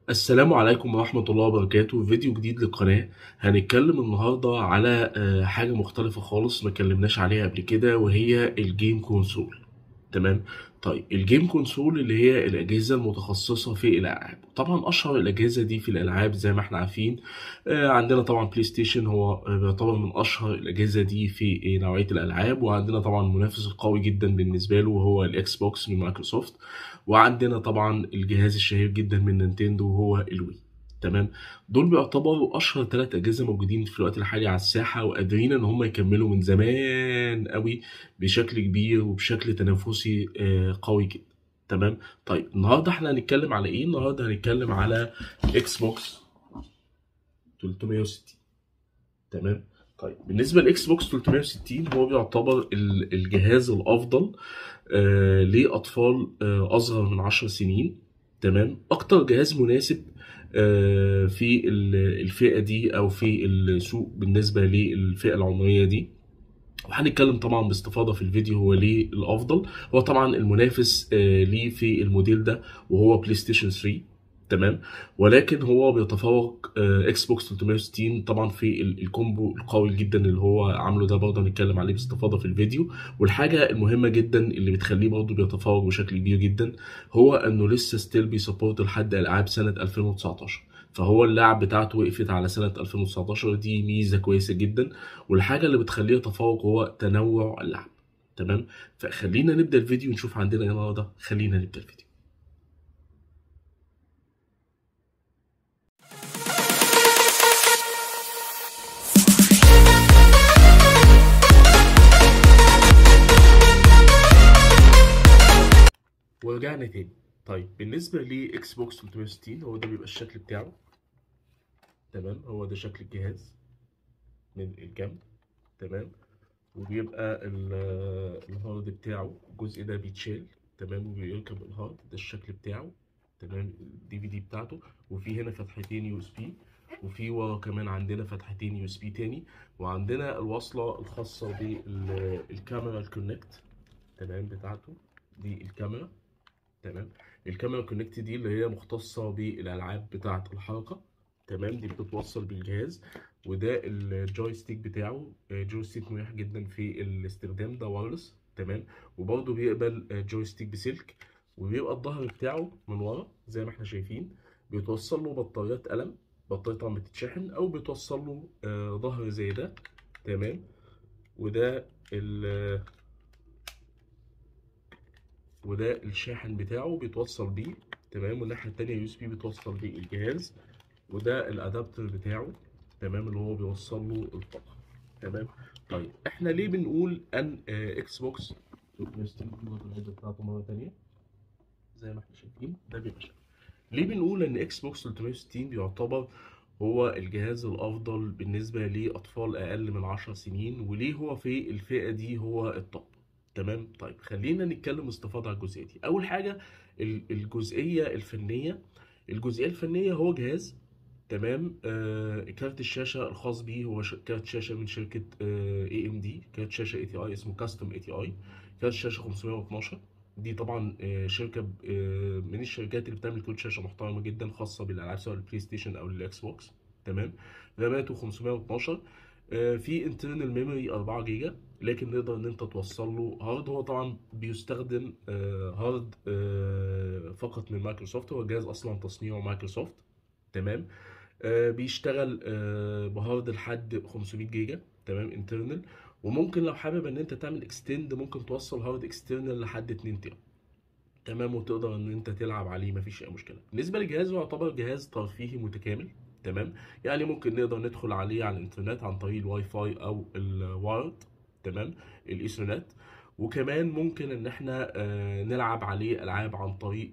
السلام عليكم ورحمة الله وبركاته فيديو جديد للقناة هنتكلم النهاردة على آه، حاجة مختلفة خالص ما اتكلمناش عليها قبل كده وهي الجيم كونسول تمام طيب الجيم كونسول اللي هي الأجهزة المتخصصة في الألعاب طبعا أشهر الأجهزة دي في الألعاب زي ما احنا عارفين آه، عندنا طبعا بلاي ستيشن هو آه، بيعتبر من أشهر الأجهزة دي في آه، نوعية الألعاب وعندنا طبعا المنافس القوي جدا بالنسبة له وهو الإكس بوكس من مايكروسوفت وعندنا طبعا الجهاز الشهير جدا من نينتندو وهو الوي تمام دول بيعتبروا اشهر ثلاث اجهزه موجودين في الوقت الحالي على الساحه وقادرين ان هم يكملوا من زمان قوي بشكل كبير وبشكل تنافسي آه، قوي جدا تمام طيب النهارده احنا هنتكلم على ايه النهارده هنتكلم على اكس بوكس 360 تمام طيب بالنسبه للاكس بوكس 360 هو بيعتبر ال- الجهاز الافضل آه لاطفال آه اصغر من 10 سنين تمام اكتر جهاز مناسب آه في ال- الفئه دي او في السوق بالنسبه للفئه العمريه دي وهنتكلم طبعا باستفاضه في الفيديو هو ليه الافضل هو طبعا المنافس آه ليه في الموديل ده وهو بلاي ستيشن 3 تمام ولكن هو بيتفوق آه، اكس بوكس 360 طبعا في ال- الكومبو القوي جدا اللي هو عامله ده برضه هنتكلم عليه باستفاضه في الفيديو والحاجه المهمه جدا اللي بتخليه برضه بيتفوق بشكل كبير جدا هو انه لسه ستيل بيسبورت لحد العاب سنه 2019 فهو اللعب بتاعته وقفت على سنة 2019 دي ميزة كويسة جدا والحاجة اللي بتخليه يتفوق هو تنوع اللعب تمام فخلينا نبدأ الفيديو ونشوف عندنا ايه النهارده خلينا نبدأ الفيديو ورجعنا تاني طيب بالنسبة لإكس بوكس 360 هو ده بيبقى الشكل بتاعه تمام هو ده شكل الجهاز من الجنب تمام وبيبقى ال- الهارد بتاعه الجزء ده بيتشال تمام وبيركب الهارد ده الشكل بتاعه تمام الدي في دي بتاعته وفي هنا فتحتين يو اس بي وفي ورا كمان عندنا فتحتين يو اس بي تاني وعندنا الوصلة الخاصة بالكاميرا الكونكت تمام بتاعته دي الكاميرا تمام الكاميرا كونكت دي اللي هي مختصة بالألعاب بتاعة الحركة تمام دي بتتوصل بالجهاز وده الجويستيك بتاعه آه، جويستيك مريح جدا في الاستخدام ده وايرلس تمام وبرضه بيقبل آه، جويستيك بسلك وبيبقى الظهر بتاعه من ورا زي ما احنا شايفين بيتوصل له بطاريات قلم بطارية طبعا بتتشحن او بيتوصل له آه، ظهر زي ده تمام وده ال وده الشاحن بتاعه بيتوصل بيه تمام والناحية التانية يو اس بي بيتوصل بيه الجهاز وده الادابتر بتاعه تمام اللي هو بيوصل له الطاقة تمام طيب احنا ليه بنقول ان آه، اكس بوكس 360 نضغط العدة بتاعته مرة تانية زي ما احنا شايفين ده بيبقى شكل ليه بنقول ان اكس بوكس 360 بيعتبر هو الجهاز الافضل بالنسبة لاطفال اقل من 10 سنين وليه هو في الفئة دي هو التوب تمام طيب خلينا نتكلم استفاضة على الجزئية دي اول حاجة ال- الجزئية الفنية الجزئية الفنية هو جهاز تمام آه كارت الشاشة الخاص بيه هو ش... كارت شاشة من شركة اي ام دي كارت شاشة اي تي اي اسمه كاستوم اي تي اي كارت شاشة 512 دي طبعا آه شركة ب- آه من الشركات اللي بتعمل كروت شاشة محترمة جدا خاصة بالألعاب سواء البلاي ستيشن أو الإكس بوكس تمام راماته 512 آه في انترنال ميموري 4 جيجا لكن نقدر ان انت توصل له هارد هو طبعا بيستخدم آه هارد آه فقط من مايكروسوفت هو جهاز اصلا تصنيعه مايكروسوفت تمام آه، بيشتغل آه، بهارد لحد 500 جيجا تمام انترنال وممكن لو حابب ان انت تعمل اكستند ممكن توصل هارد اكسترنال لحد 2 تيرا تمام وتقدر ان انت تلعب عليه مفيش اي مشكله بالنسبه للجهاز هو يعتبر جهاز ترفيهي متكامل تمام يعني ممكن نقدر ندخل عليه على الانترنت عن طريق الواي فاي او الوايرد تمام الايثرنت وكمان ممكن ان احنا آه، نلعب عليه العاب عن طريق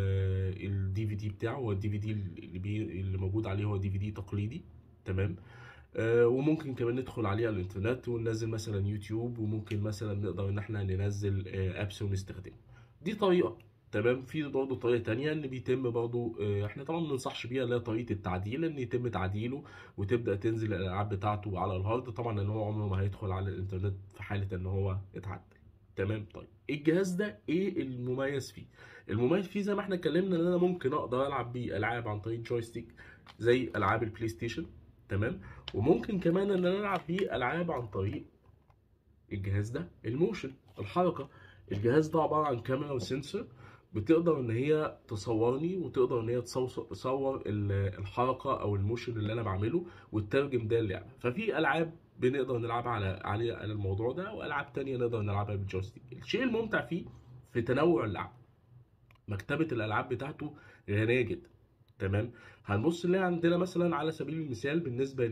الدي في دي بتاعه هو الدي في دي اللي, بي اللي موجود عليه هو دي في دي تقليدي تمام آه، وممكن كمان ندخل عليه على الانترنت وننزل مثلا يوتيوب وممكن مثلا نقدر ان احنا ننزل ابس ونستخدمه دي طريقه تمام في برضه طريقه تانية ان بيتم برضه آه، احنا طبعا ما بننصحش بيها اللي هي طريقه التعديل ان يتم تعديله وتبدا تنزل الالعاب بتاعته على الهارد طبعا لان هو عمره ما هيدخل على الانترنت في حاله ان هو اتعدل تمام طيب الجهاز ده ايه المميز فيه المميز فيه زي ما احنا اتكلمنا ان انا ممكن اقدر العب بيه العاب عن طريق جويستيك زي العاب البلاي ستيشن تمام وممكن كمان ان انا العب بيه العاب عن طريق الجهاز ده الموشن الحركه الجهاز ده عباره عن كاميرا وسنسور بتقدر ان هي تصورني وتقدر ان هي تصور تصور ال- الحركه او الموشن اللي انا بعمله وتترجم ده اللعبه ففي العاب بنقدر نلعبها على على على الموضوع ده والعاب تانية نقدر نلعبها بالجويستيك الشيء الممتع فيه في تنوع اللعب مكتبه الالعاب بتاعته غنيه جدا تمام هنبص نلاقي عندنا مثلا على سبيل المثال بالنسبه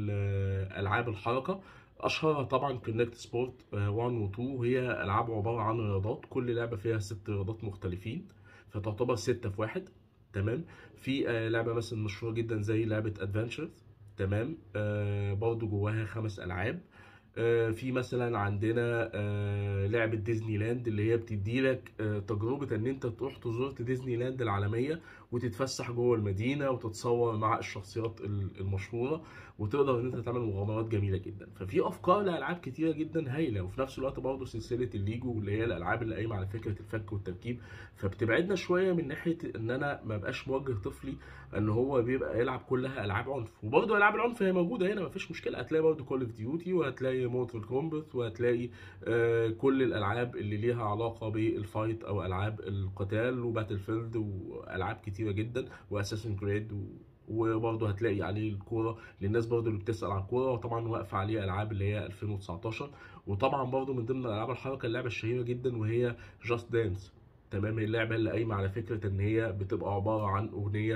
للالعاب الحركه اشهرها طبعا كونكت سبورت 1 و 2 وهي العاب عباره عن رياضات كل لعبه فيها ست رياضات مختلفين فتعتبر ستة في واحد تمام في آه، لعبه مثلا مشهوره جدا زي لعبه ادفنتشرز تمام آه برضو جواها خمس العاب آه، في مثلا عندنا آه، لعبة ديزني لاند اللي هي بتدي لك آه، تجربة ان انت تروح تزور ديزني لاند العالمية وتتفسح جوه المدينة وتتصور مع الشخصيات ال- المشهورة وتقدر ان انت تعمل مغامرات جميلة جدا ففي افكار لالعاب كتيرة جدا هايلة وفي نفس الوقت برضه سلسلة الليجو اللي هي الالعاب اللي قايمة على فكرة الفك والتركيب فبتبعدنا شوية من ناحية ان انا ما بقاش موجه طفلي ان هو بيبقى يلعب كلها العاب عنف وبرضه العاب العنف هي موجوده هنا مفيش مشكله هتلاقي برضه كول اوف ديوتي وهتلاقي مورتال كومبات وهتلاقي آه كل الالعاب اللي ليها علاقه بالفايت او العاب القتال وباتل فيلد والعاب كتيره جدا واساسن جريد وبرضه هتلاقي عليه الكوره للناس برضه اللي بتسال عن الكوره وطبعا واقفه عليه العاب اللي هي 2019 وطبعا برضه من ضمن العاب الحركه اللعبه الشهيره جدا وهي جاست دانس تمام هي اللعبه اللي قايمه على فكره ان هي بتبقى عباره عن اغنيه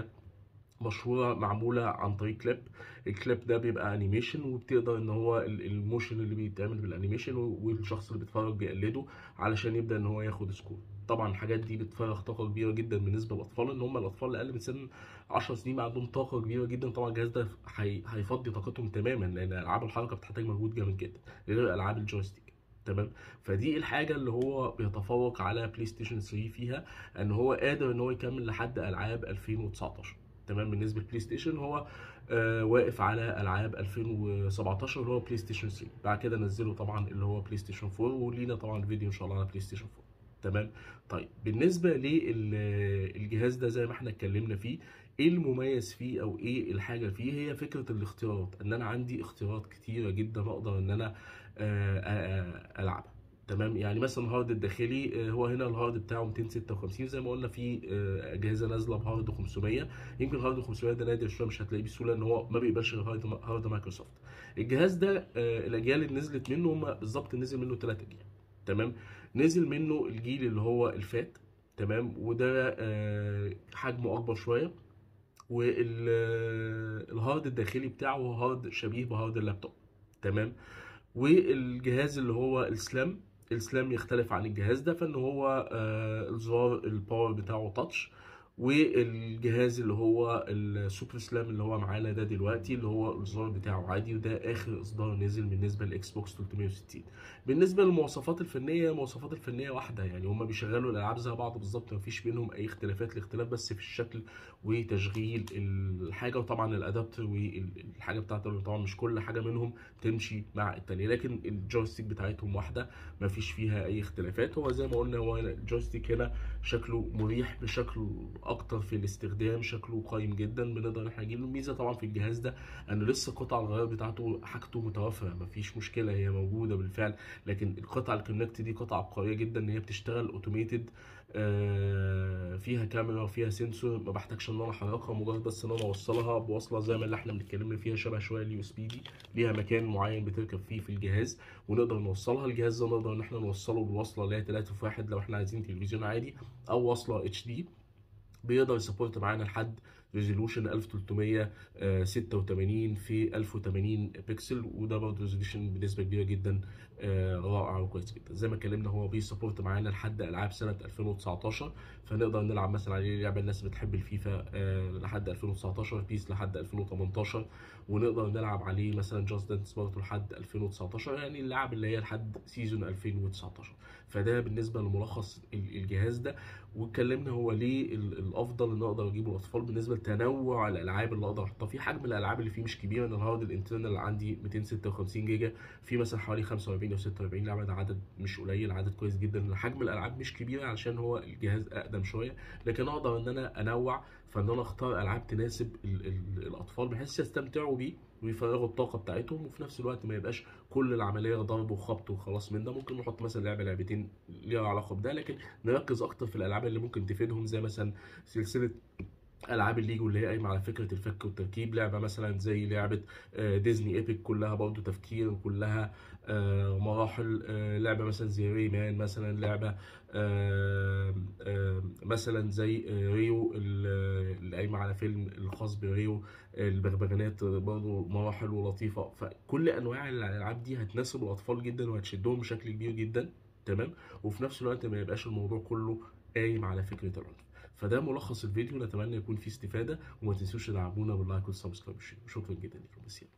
مشهوره معموله عن طريق كليب الكليب ده بيبقى انيميشن وبتقدر ان هو ال- الموشن اللي بيتعمل بالانيميشن والشخص اللي بيتفرج بيقلده علشان يبدا ان هو ياخد سكور طبعا الحاجات دي بتفرغ طاقه كبيره جدا بالنسبه للاطفال ان هم الاطفال اللي اقل من سن 10 سنين بقى عندهم طاقه كبيره جدا طبعا الجهاز ده هي- هيفضي طاقتهم تماما لان العاب الحركه بتحتاج مجهود جامد جدا غير العاب الجويستيك تمام فدي الحاجه اللي هو بيتفوق على بلاي ستيشن 3 فيها ان هو قادر ان هو يكمل لحد العاب 2019 تمام بالنسبه للبلاي ستيشن هو آه واقف على العاب 2017 اللي هو بلاي ستيشن 3 بعد كده نزلوا طبعا اللي هو بلاي ستيشن 4 ولينا طبعا فيديو ان شاء الله على بلاي ستيشن 4 تمام طيب بالنسبه للجهاز ده زي ما احنا اتكلمنا فيه ايه المميز فيه او ايه الحاجه فيه هي فكره الاختيارات ان انا عندي اختيارات كتيره جدا اقدر ان انا آه، آه، العبها تمام يعني مثلا الهارد الداخلي آه، هو هنا الهارد بتاعه 256 زي ما قلنا في آه، اجهزه نازله بهارد 500 يمكن هارد 500 ده نادر شويه مش هتلاقيه بسهوله ان هو ما بيقبلش غير هارد هارد مايكروسوفت الجهاز ده آه، الاجيال اللي نزلت منه هم بالظبط نزل منه ثلاث اجيال تمام نزل منه الجيل اللي هو الفات تمام وده آه، حجمه اكبر شويه والهارد الداخلي بتاعه هو هارد شبيه بهارد اللابتوب تمام والجهاز اللي هو السلام السلام يختلف عن الجهاز ده فان هو آه، الزرار الباور بتاعه تاتش والجهاز اللي هو السوبر سلام اللي هو معانا ده دلوقتي اللي هو الزرار بتاعه عادي وده اخر اصدار نزل بالنسبه للاكس بوكس 360 بالنسبه للمواصفات الفنيه المواصفات الفنيه واحده يعني هما بيشغلوا الالعاب زي بعض بالظبط مفيش بينهم اي اختلافات الاختلاف بس في الشكل وتشغيل الحاجه وطبعا الادابتر والحاجه بتاعته طبعا مش كل حاجه منهم تمشي مع التانية لكن الجويستيك بتاعتهم واحده مفيش فيها اي اختلافات هو زي ما قلنا هو الجويستيك هنا شكله مريح بشكل اكتر في الاستخدام شكله قايم جدا بنقدر ان احنا نجيب له الميزه طبعا في الجهاز ده ان لسه قطع الغيار بتاعته حاجته متوفره مفيش مشكله هي موجوده بالفعل لكن القطع الكونكت دي قطعه قويه جدا ان هي بتشتغل اوتوميتد فيها كاميرا وفيها سنسور ما بحتاجش ان انا احركها مجرد بس ان انا اوصلها بوصله زي ما اللي احنا بنتكلم فيها شبه شويه اليو اس بي دي ليها مكان معين بتركب فيه في الجهاز ونقدر نوصلها الجهاز ده نقدر ان احنا نوصله بوصله اللي هي 3 في 1 لو احنا عايزين تلفزيون عادي او وصله اتش دي بيقدر يسبورت معانا لحد ريزولوشن 1386 في 1080 بكسل وده برضه ريزولوشن بنسبه كبيره جدا آه، رائع وكويس جدا زي ما اتكلمنا هو بيسبورت معانا لحد العاب سنه 2019 فنقدر نلعب مثلا عليه لعبه الناس بتحب الفيفا آه، لحد 2019 بيس لحد 2018 ونقدر نلعب عليه مثلا جاست دانس برضه لحد 2019 يعني اللعب اللي هي لحد سيزون 2019 فده بالنسبه لملخص ال- الجهاز ده واتكلمنا هو ليه ال- الافضل ان اقدر اجيبه الاطفال بالنسبه لتنوع الالعاب اللي اقدر احطها في حجم الالعاب اللي فيه مش كبير انا الهارد الانترنال اللي عندي 256 جيجا في مثلا حوالي 45 او 46 لعبه ده عدد مش قليل عدد كويس جدا حجم الالعاب مش كبير علشان هو الجهاز اقدم شويه لكن اقدر ان انا انوع فان انا اختار العاب تناسب ال ال الاطفال بحيث يستمتعوا بيه ويفرغوا الطاقه بتاعتهم وفي نفس الوقت ما يبقاش كل العمليه ضرب وخبط وخلاص من ده ممكن نحط مثلا لعبه لعبتين ليها علاقه بده لكن نركز اكتر في الالعاب اللي ممكن تفيدهم زي مثلا سلسله العاب الليجو اللي هي قايمه على فكره الفك والتركيب لعبه مثلا زي لعبه آه، ديزني ايبك كلها برضو تفكير وكلها آه، مراحل آه، لعبه مثلا زي ري مان مثلا لعبه آه، آه، مثلا زي آه، ريو ال- اللي قايمه على فيلم الخاص بريو البغبغانات برضو مراحل ولطيفه فكل انواع الالعاب دي هتناسب الاطفال جدا وهتشدهم بشكل كبير جدا تمام وفي نفس الوقت ما يبقاش الموضوع كله قايم على فكره العنف فده ملخص الفيديو نتمنى يكون فيه استفاده وما تنسوش تدعمونا باللايك والسبسكرايب والشير. شكرا جدا لكم بس يلا.